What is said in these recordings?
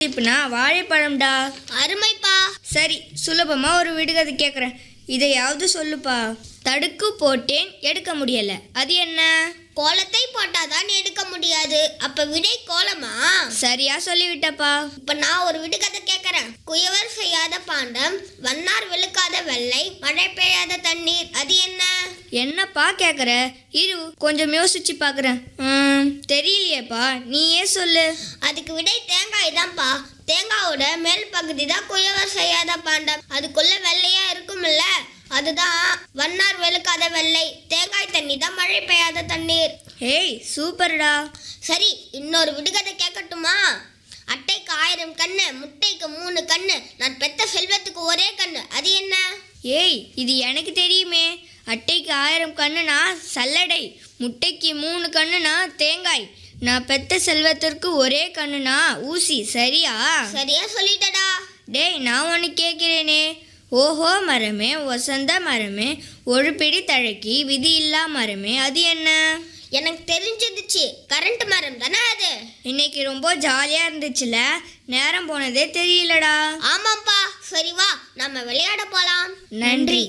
இப்பனா வாழைப்பழம்டா அருமைப்பா சரி சுலபமா ஒரு விடுகதை கேட்குறேன் இதையாவது சொல்லுப்பா தடுக்கு போட்டேன் எடுக்க முடியல அது என்ன கோலத்தை போட்டாதான் எடுக்க முடியாது அப்ப விடை கோலமா சரியா சொல்லிவிட்டப்பா இப்ப நான் ஒரு விடுகதை கேக்குறேன் குயவர் செய்யாத பாண்டம் வண்ணார் வெளுக்காத வெள்ளை மழை பெய்யாத தண்ணீர் அது என்ன என்னப்பா கேட்குற இரு கொஞ்சம் யோசிச்சு பார்க்குறேன் ம், தெரியலையேப்பா நீயே சொல்லு அதுக்கு விடை தேங்காய் தான்ப்பா தேங்காயோட மேல் பகுதி தான் குயவர் செய்யாத பாண்டம் அதுக்குள்ள வெள்ளையா இருக்கும்ல அதுதான் வண்ணார் வெளுக்காத வெள்ளை தேங்காய் தண்ணி தான் மழை பெய்யாத தண்ணீர் ஏய் சூப்பர்டா சரி இன்னொரு விடுகதை கேட்கட்டுமா அட்டைக்கு ஆயிரம் கண்ணு முட்டைக்கு மூணு கண்ணு நான் பெத்த செல்வத்துக்கு ஒரே கண்ணு அது என்ன ஏய் இது எனக்கு தெரியுமே அட்டைக்கு ஆயிரம் கண்ணுனா சல்லடை முட்டைக்கு மூணு கண்ணுனா தேங்காய் நான் பெத்த செல்வத்திற்கு ஒரே கண்ணுனா ஊசி சரியா சரியா சொல்லிட்டடா டேய் நான் ஒன்று கேட்கிறேனே ஓஹோ மரமே வசந்த மரமே ஒரு பிடி தழக்கி விதி இல்லா மரமே அது என்ன எனக்கு தெரிஞ்சிருச்சு கரண்ட் மரம் தானே அது இன்னைக்கு ரொம்ப ஜாலியாக இருந்துச்சுல நேரம் போனதே தெரியலடா ஆமாப்பா சரி வா நம்ம விளையாட போலாம் நன்றி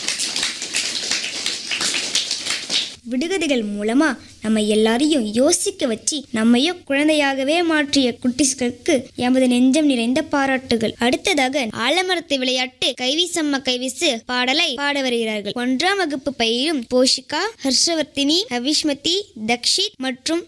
விடுகதைகள் மூலமா நம்ம எல்லாரையும் யோசிக்க வச்சு நம்மையும் குழந்தையாகவே மாற்றிய குட்டிஸ்களுக்கு எமது நெஞ்சம் நிறைந்த பாராட்டுகள் அடுத்ததாக ஆலமரத்து விளையாட்டு கைவீசம்ம கைவீசு பாடலை பாட வருகிறார்கள் ஒன்றாம் வகுப்பு பயிலும் போஷிகா ஹர்ஷவர்த்தினி அவிஷ்மதி தக்ஷித் மற்றும்